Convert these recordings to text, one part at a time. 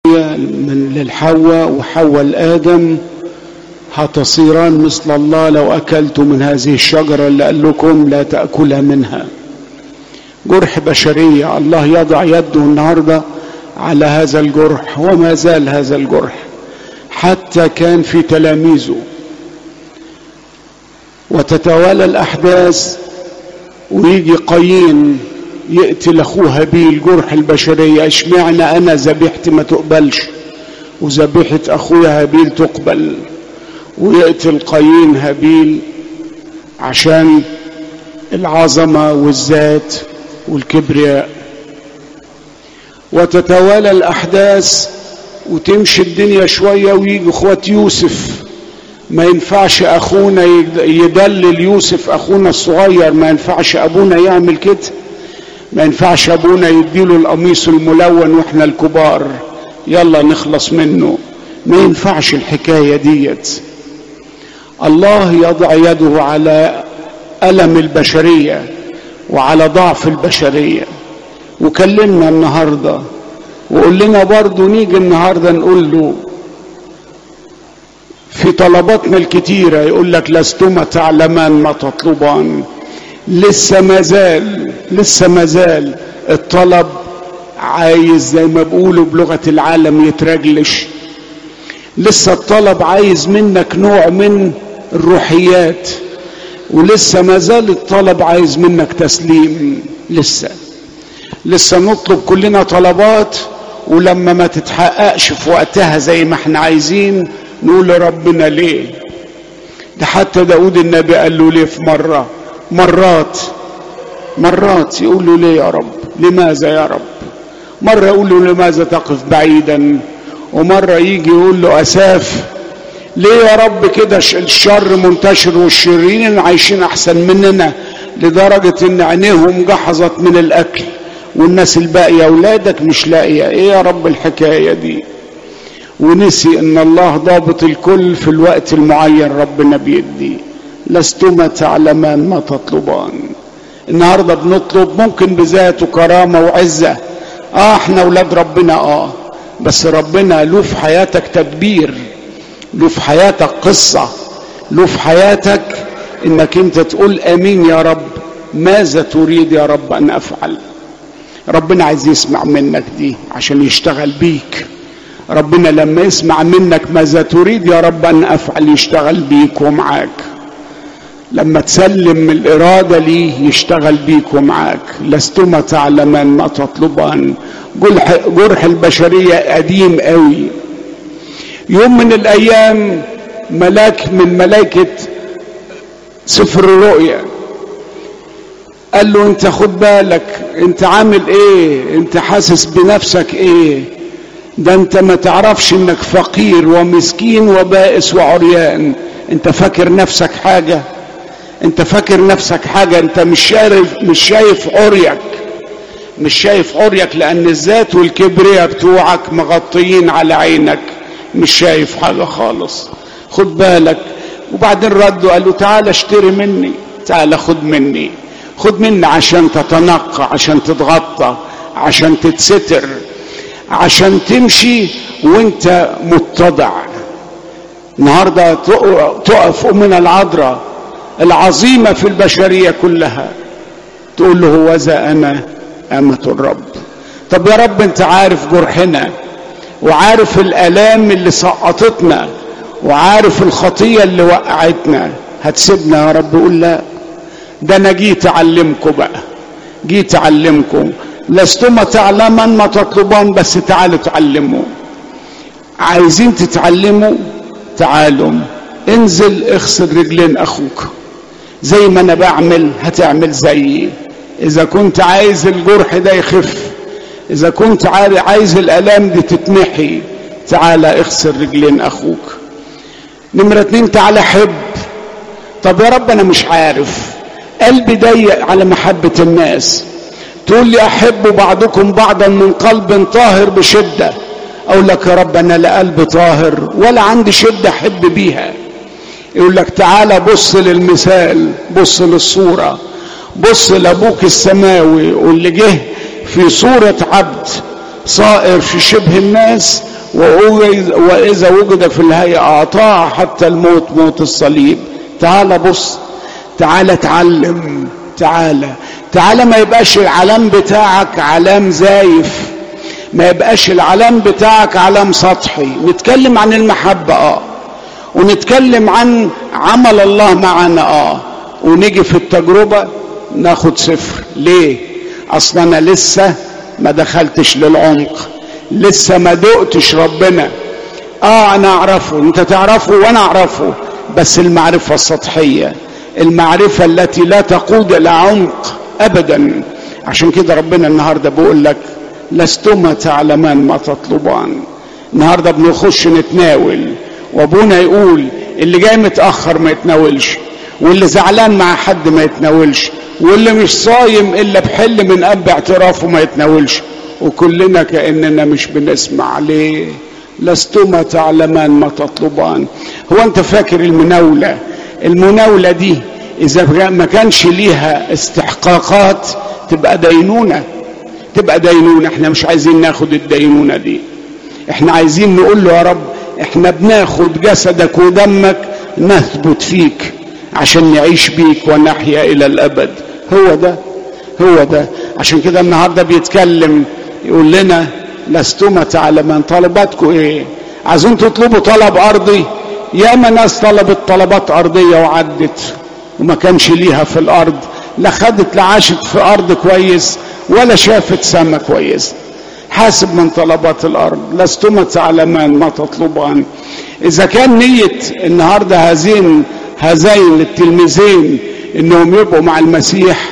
من للحواء وحواء لآدم هتصيران مثل الله لو أكلتوا من هذه الشجرة اللي قال لكم لا تأكلها منها جرح بشرية الله يضع يده النهاردة على هذا الجرح وما زال هذا الجرح حتى كان في تلاميذه وتتوالى الأحداث ويجي قايين يقتل أخوه هابيل جرح البشرية اشمعنى أنا ذبيحتي ما تقبلش وذبيحة أخويا هابيل تقبل ويقتل قايين هابيل عشان العظمة والذات والكبرياء وتتوالى الأحداث وتمشي الدنيا شوية ويجي اخوات يوسف ما ينفعش أخونا يدلل يوسف أخونا الصغير ما ينفعش أبونا يعمل كده ما ينفعش أبونا يديله القميص الملون وإحنا الكبار يلا نخلص منه ما ينفعش الحكاية ديت الله يضع يده على ألم البشرية وعلى ضعف البشرية وكلمنا النهاردة وقول لنا برضو نيجي النهاردة نقول له في طلباتنا الكتيرة يقول لك لستما تعلمان ما تطلبان لسه ما زال لسه ما زال الطلب عايز زي ما بيقولوا بلغة العالم يترجلش لسه الطلب عايز منك نوع من الروحيات ولسه ما زال الطلب عايز منك تسليم لسه لسه نطلب كلنا طلبات ولما ما تتحققش في وقتها زي ما احنا عايزين نقول لربنا ليه ده حتى داود النبي قال له ليه في مرة مرات مرات يقول له ليه يا رب لماذا يا رب مرة يقول له لماذا تقف بعيدا ومرة يجي يقول له أساف ليه يا رب كده الشر منتشر والشريرين عايشين أحسن مننا لدرجة إن عينيهم جحظت من الأكل والناس الباقية أولادك مش لاقية إيه يا رب الحكاية دي ونسي إن الله ضابط الكل في الوقت المعين ربنا بيدي لستما تعلمان ما تطلبان النهارده بنطلب ممكن بذات وكرامة وعزة اه احنا اولاد ربنا اه بس ربنا له في حياتك تدبير له في حياتك قصة له في حياتك انك انت تقول امين يا رب ماذا تريد يا رب ان افعل ربنا عايز يسمع منك دي عشان يشتغل بيك ربنا لما يسمع منك ماذا تريد يا رب ان افعل يشتغل بيك ومعاك لما تسلم الإرادة ليه يشتغل بيك ومعاك لستما تعلمان ما تطلبان جرح, جرح البشرية قديم قوي يوم من الأيام ملاك من ملائكة سفر الرؤيا قال له انت خد بالك انت عامل ايه انت حاسس بنفسك ايه ده انت ما تعرفش انك فقير ومسكين وبائس وعريان انت فاكر نفسك حاجه انت فاكر نفسك حاجة انت مش شايف مش شايف عريك مش شايف عريك لان الذات والكبرياء بتوعك مغطيين على عينك مش شايف حاجة خالص خد بالك وبعدين ردوا قال له تعالى اشتري مني تعالى خد مني خد مني عشان تتنقى عشان تتغطى عشان تتستر عشان تمشي وانت متضع النهارده تقف امنا العذراء العظيمة في البشرية كلها تقول له هوذا أنا أمة الرب طب يا رب أنت عارف جرحنا وعارف الآلام اللي سقطتنا وعارف الخطية اللي وقعتنا هتسيبنا يا رب قول لا ده أنا جيت أعلمكم بقى جيت أعلمكم لستما تعلما ما تطلبان بس تعالوا تعلموا عايزين تتعلموا تعالوا انزل اغسل رجلين اخوك زي ما انا بعمل هتعمل زيي اذا كنت عايز الجرح ده يخف اذا كنت عايز الالام دي تتمحي تعالى اغسل رجلين اخوك نمرة اتنين تعالى حب طب يا رب انا مش عارف قلبي ضيق على محبة الناس تقول لي احب بعضكم بعضا من قلب طاهر بشدة اقول لك يا رب انا لا قلب طاهر ولا عندي شدة احب بيها يقول لك تعالى بص للمثال بص للصورة بص لابوك السماوي واللي جه في صورة عبد صائر في شبه الناس وإذا وجد في الهيئة أطاع حتى الموت موت الصليب تعال بص تعال اتعلم تعالى تعالى ما يبقاش العلام بتاعك علام زايف ما يبقاش العلام بتاعك علام سطحي نتكلم عن المحبة اه ونتكلم عن عمل الله معنا اه ونيجي في التجربة ناخد صفر ليه اصلا انا لسه ما دخلتش للعمق لسه ما دقتش ربنا اه انا اعرفه انت تعرفه وانا اعرفه بس المعرفة السطحية المعرفة التي لا تقود الى عمق ابدا عشان كده ربنا النهاردة بيقول لك لستما تعلمان ما تطلبان النهارده بنخش نتناول وابونا يقول اللي جاي متاخر ما يتناولش واللي زعلان مع حد ما يتناولش واللي مش صايم الا بحل من اب اعترافه ما يتناولش وكلنا كاننا مش بنسمع ليه لستما تعلمان ما تطلبان هو انت فاكر المناوله المناوله دي اذا ما كانش ليها استحقاقات تبقى دينونه تبقى دينونة احنا مش عايزين ناخد الدينونة دي احنا عايزين نقول له يا رب احنا بناخد جسدك ودمك نثبت فيك عشان نعيش بيك ونحيا الى الابد هو ده هو ده عشان كده النهارده بيتكلم يقول لنا لستما تعلمان طلباتكم ايه عايزين تطلبوا طلب ارضي ياما ناس طلبت طلبات ارضيه وعدت وما كانش ليها في الارض لا خدت لا عاشت في ارض كويس ولا شافت سما كويس حاسب من طلبات الارض لستما تعلمان ما تطلبان اذا كان نيه النهارده هذين هذين التلميذين انهم يبقوا مع المسيح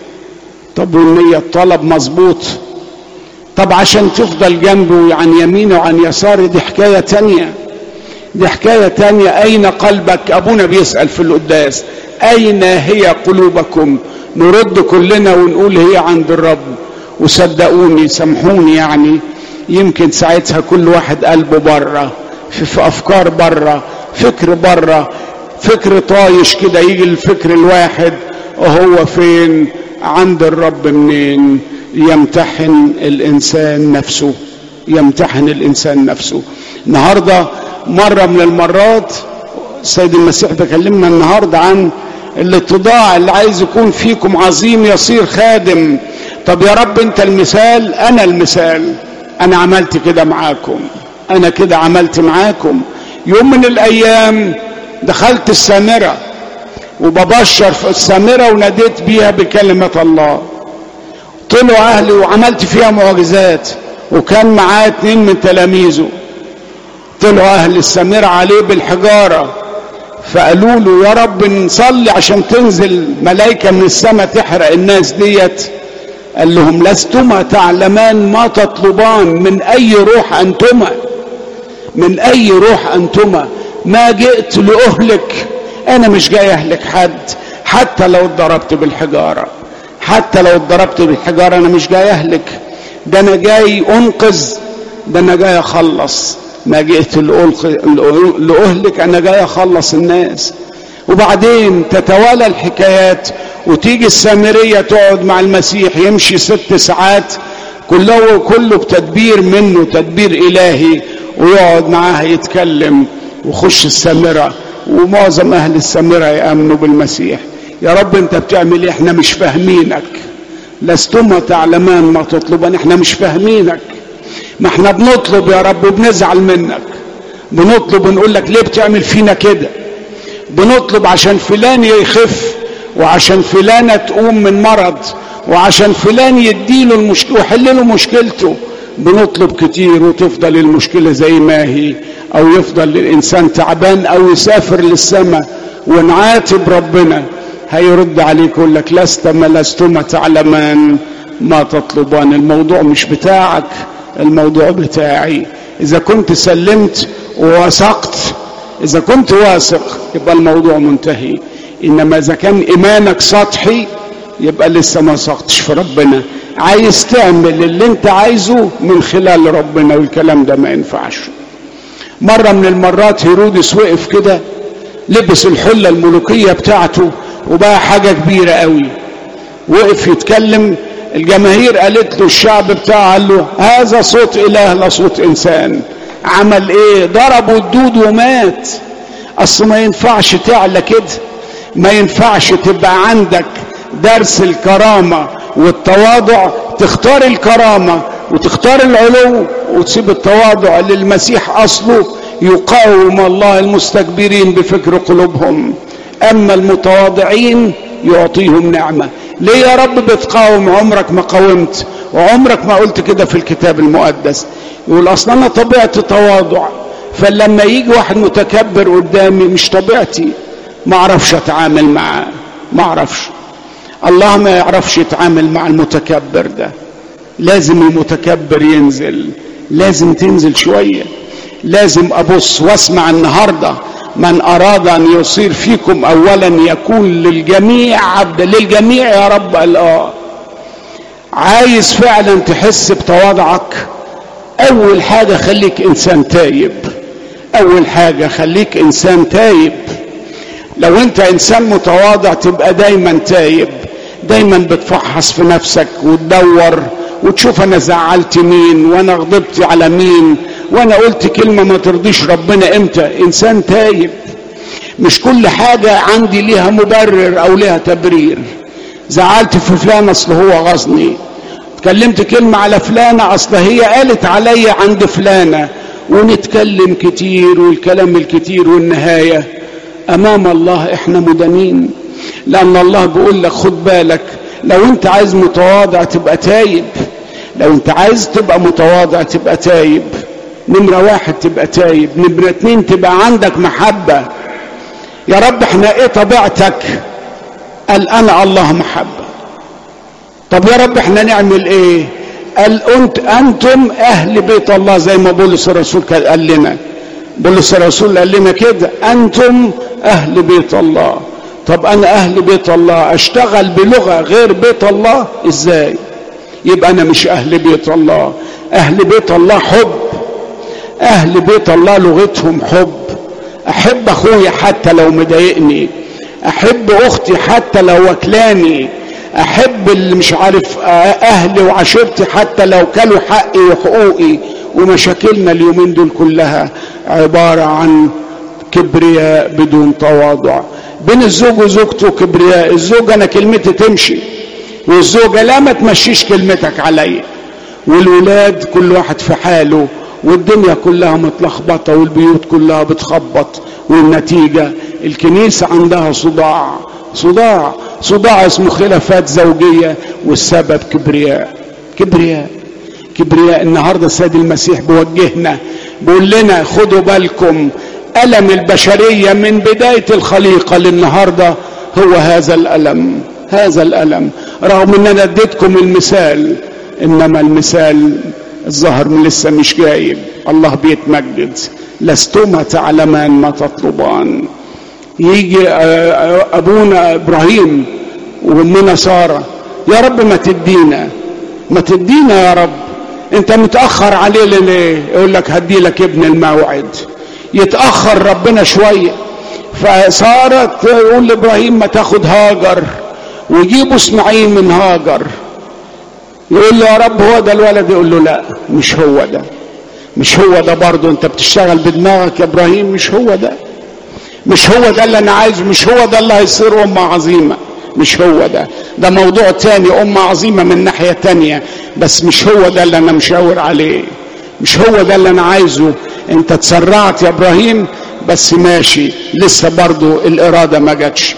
طب والنيه الطلب مظبوط طب عشان تفضل جنبه عن يمينه وعن يساره دي حكايه تانيه دي حكايه تانيه اين قلبك ابونا بيسال في القداس اين هي قلوبكم نرد كلنا ونقول هي عند الرب وصدقوني سامحوني يعني يمكن ساعتها كل واحد قلبه بره في, في افكار بره فكر بره فكر طايش كده يجي الفكر الواحد وهو فين عند الرب منين يمتحن الانسان نفسه يمتحن الانسان نفسه النهارده مره من المرات السيد المسيح بكلمنا النهارده عن الاتضاع اللي عايز يكون فيكم عظيم يصير خادم طب يا رب انت المثال انا المثال انا عملت كده معاكم انا كده عملت معاكم يوم من الايام دخلت السامره وببشر في السامره وناديت بيها بكلمه الله طلعوا اهلي وعملت فيها معجزات وكان معاه اتنين من تلاميذه طلعوا اهل السامره عليه بالحجاره فقالوا له يا رب نصلي عشان تنزل ملائكه من السماء تحرق الناس ديت قال لهم لستما تعلمان ما تطلبان من اي روح انتما من اي روح انتما ما جئت لاهلك انا مش جاي اهلك حد حتى لو اتضربت بالحجاره حتى لو اتضربت بالحجاره انا مش جاي اهلك ده انا جاي انقذ ده انا جاي اخلص ما جئت لأهلك أنا جاي أخلص الناس وبعدين تتوالى الحكايات وتيجي السامرية تقعد مع المسيح يمشي ست ساعات كله كله بتدبير منه تدبير إلهي ويقعد معاها يتكلم وخش السامرة ومعظم أهل السامرة يأمنوا بالمسيح يا رب أنت بتعمل إيه إحنا مش فاهمينك لستما تعلمان ما تطلبان إحنا مش فاهمينك ما احنا بنطلب يا رب وبنزعل منك بنطلب ونقول لك ليه بتعمل فينا كده بنطلب عشان فلان يخف وعشان فلانة تقوم من مرض وعشان فلان يديله المشكلة ويحل له مشكلته بنطلب كتير وتفضل المشكلة زي ما هي أو يفضل الإنسان تعبان أو يسافر للسماء ونعاتب ربنا هيرد عليك يقول لك لست ما لستما تعلمان ما تطلبان الموضوع مش بتاعك الموضوع بتاعي إذا كنت سلمت ووثقت إذا كنت واثق يبقى الموضوع منتهي إنما إذا كان إيمانك سطحي يبقى لسه ما وثقتش في ربنا عايز تعمل اللي انت عايزه من خلال ربنا والكلام ده ما ينفعش مرة من المرات هيرودس وقف كده لبس الحلة الملوكية بتاعته وبقى حاجة كبيرة قوي وقف يتكلم الجماهير قالت له الشعب بتاعه قال له هذا صوت اله لا صوت انسان عمل ايه ضربوا الدود ومات اصل ما ينفعش تعلى كده ما ينفعش تبقى عندك درس الكرامة والتواضع تختار الكرامة وتختار العلو وتسيب التواضع اللي المسيح اصله يقاوم الله المستكبرين بفكر قلوبهم اما المتواضعين يعطيهم نعمه ليه يا رب بتقاوم عمرك ما قاومت وعمرك ما قلت كده في الكتاب المقدس يقول اصلا انا طبيعتي تواضع فلما يجي واحد متكبر قدامي مش طبيعتي ما اعرفش اتعامل معاه ما اعرفش الله ما يعرفش يتعامل مع المتكبر ده لازم المتكبر ينزل لازم تنزل شويه لازم ابص واسمع النهارده من اراد ان يصير فيكم اولا يكون للجميع عبدا للجميع يا رب قال اه عايز فعلا تحس بتواضعك اول حاجه خليك انسان تايب اول حاجه خليك انسان تايب لو انت انسان متواضع تبقى دايما تايب دايما بتفحص في نفسك وتدور وتشوف انا زعلت مين وانا غضبت على مين وانا قلت كلمة ما ترضيش ربنا امتى انسان تايب مش كل حاجة عندي ليها مبرر او ليها تبرير زعلت في فلان اصل هو غصني اتكلمت كلمة على فلانة اصل هي قالت عليا عند فلانة ونتكلم كتير والكلام الكتير والنهاية امام الله احنا مدانين لان الله بيقول لك خد بالك لو انت عايز متواضع تبقى تايب لو انت عايز تبقى متواضع تبقى تايب نمرة واحد تبقى تايب نمرة اتنين تبقى عندك محبة يا رب احنا ايه طبيعتك قال انا الله محبة طب يا رب احنا نعمل ايه قال انت انتم اهل بيت الله زي ما بولس الرسول قال لنا بولس الرسول قال لنا كده انتم اهل بيت الله طب انا اهل بيت الله اشتغل بلغة غير بيت الله ازاي يبقى انا مش اهل بيت الله اهل بيت الله حب اهل بيت الله لغتهم حب احب اخويا حتى لو مضايقني احب اختي حتى لو وكلاني احب اللي مش عارف اهلي وعشيرتي حتى لو كلوا حقي وحقوقي ومشاكلنا اليومين دول كلها عبارة عن كبرياء بدون تواضع بين الزوج وزوجته كبرياء الزوج انا كلمتي تمشي والزوجة لا ما تمشيش كلمتك عليا والولاد كل واحد في حاله والدنيا كلها متلخبطة والبيوت كلها بتخبط والنتيجة الكنيسة عندها صداع صداع صداع اسمه خلافات زوجية والسبب كبرياء كبرياء كبرياء النهاردة السيد المسيح بيوجهنا بيقول لنا خدوا بالكم ألم البشرية من بداية الخليقة للنهاردة هو هذا الألم هذا الألم رغم أن أنا اديتكم المثال إنما المثال الظهر من لسه مش جايب الله بيتمجد لستما تعلمان ما تطلبان يجي ابونا ابراهيم وامنا ساره يا رب ما تدينا ما تدينا يا رب انت متاخر عليه ليه يقول لك هدي لك ابن الموعد يتاخر ربنا شويه فساره تقول لابراهيم ما تاخد هاجر ويجيبوا اسماعيل من هاجر يقول له يا رب هو ده الولد يقول له لا مش هو ده مش هو ده برضه انت بتشتغل بدماغك يا ابراهيم مش هو ده مش هو ده اللي انا عايزه مش هو ده اللي هيصير امه عظيمه مش هو ده ده موضوع تاني امه عظيمه من ناحيه تانيه بس مش هو ده اللي انا مشاور عليه مش هو ده اللي انا عايزه انت تسرعت يا ابراهيم بس ماشي لسه برضه الاراده ما جاتش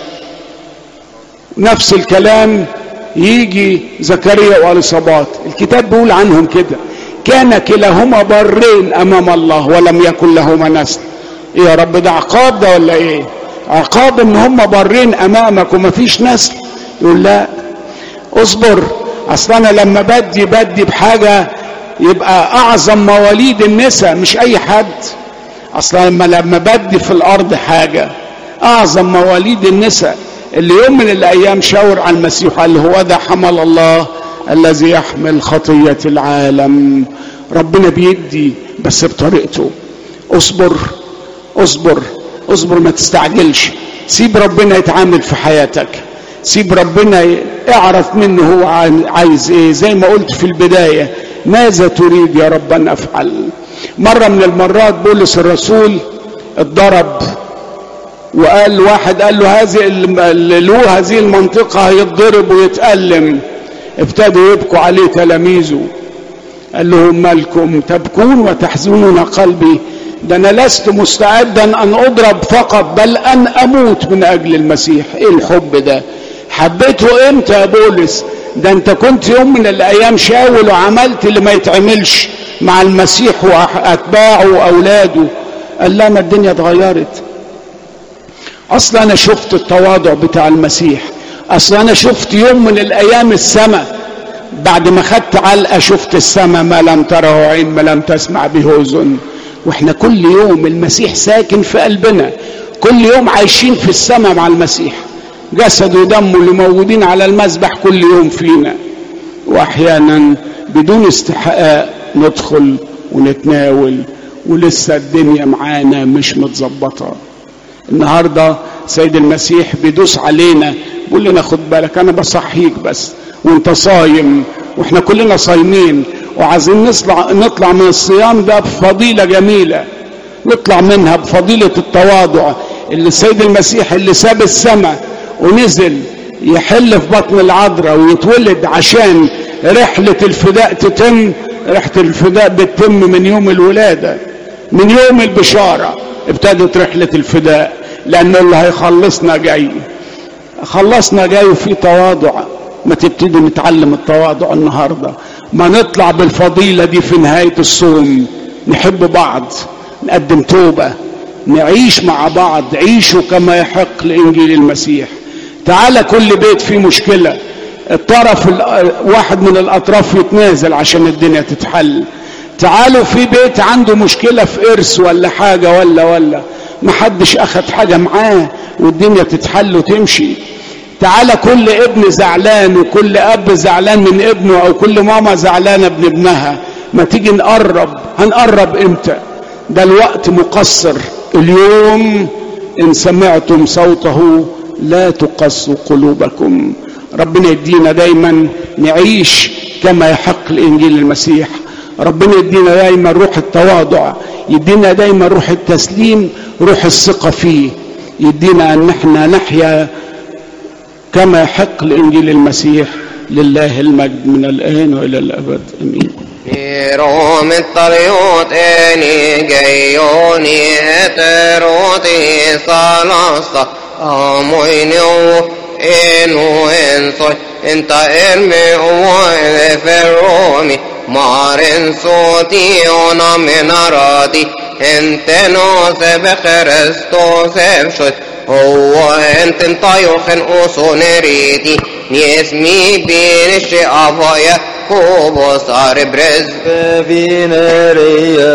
نفس الكلام يجي زكريا واليصابات الكتاب بيقول عنهم كده كان كلاهما برين امام الله ولم يكن لهما نسل ايه يا رب ده عقاب ده ولا ايه عقاب ان هم برين امامك ومفيش نسل يقول لا اصبر اصل انا لما بدي بدي بحاجه يبقى اعظم مواليد النساء مش اي حد اصلا لما لما بدي في الارض حاجه اعظم مواليد النساء اللي يوم من الايام شاور على المسيح قال هو ده حمل الله الذي يحمل خطيه العالم ربنا بيدي بس بطريقته اصبر اصبر اصبر ما تستعجلش سيب ربنا يتعامل في حياتك سيب ربنا اعرف منه هو عايز ايه زي ما قلت في البداية ماذا تريد يا رب ان افعل مرة من المرات بولس الرسول اتضرب وقال واحد قال له هذه اللي له هذه المنطقة هيتضرب ويتألم ابتدوا يبكوا عليه تلاميذه قال لهم مالكم تبكون وتحزنون قلبي ده انا لست مستعدا ان اضرب فقط بل ان اموت من اجل المسيح ايه الحب ده حبيته امتى يا بولس ده انت كنت يوم من الايام شاول وعملت اللي ما يتعملش مع المسيح واتباعه واولاده قال لا ما الدنيا اتغيرت اصلا انا شفت التواضع بتاع المسيح اصلا انا شفت يوم من الايام السماء بعد ما خدت علقه شفت السماء ما لم تره عين ما لم تسمع به اذن واحنا كل يوم المسيح ساكن في قلبنا كل يوم عايشين في السماء مع المسيح جسد ودمه اللي موجودين على المذبح كل يوم فينا واحيانا بدون استحقاق ندخل ونتناول ولسه الدنيا معانا مش متظبطه النهارده سيد المسيح بيدوس علينا بيقول لنا خد بالك انا بصحيك بس وانت صايم واحنا كلنا صايمين وعايزين نطلع نطلع من الصيام ده بفضيله جميله نطلع منها بفضيله التواضع اللي السيد المسيح اللي ساب السماء ونزل يحل في بطن العذراء ويتولد عشان رحله الفداء تتم رحله الفداء بتتم من يوم الولاده من يوم البشاره ابتدت رحله الفداء لان اللي هيخلصنا جاي خلصنا جاي وفي تواضع ما تبتدي نتعلم التواضع النهارده ما نطلع بالفضيله دي في نهايه الصوم نحب بعض نقدم توبه نعيش مع بعض عيشوا كما يحق لانجيل المسيح تعالى كل بيت فيه مشكله الطرف واحد من الاطراف يتنازل عشان الدنيا تتحل تعالوا في بيت عنده مشكله في ارث ولا حاجه ولا ولا محدش اخد حاجه معاه والدنيا تتحل وتمشي تعالى كل ابن زعلان وكل اب زعلان من ابنه او كل ماما زعلانه من ابنها ما تيجي نقرب هنقرب امتى ده الوقت مقصر اليوم ان سمعتم صوته لا تقسوا قلوبكم ربنا يدينا دايما نعيش كما يحق لانجيل المسيح ربنا يدينا دايما روح التواضع يدينا دايما روح التسليم روح الثقه فيه يدينا ان احنا نحيا كما يحق لانجيل المسيح لله المجد من الان والى الابد امين روم الطريوت اني جيوني اتروتي صلاصة اموينيو انو انصي انت ارمي وين في الرومي مارن صوتي انا من راتي انت نوس بخرستوس بشت هو انت انطيوخن اصون ريتي نسمي بين الشعب يا كوبو صار برز في نارية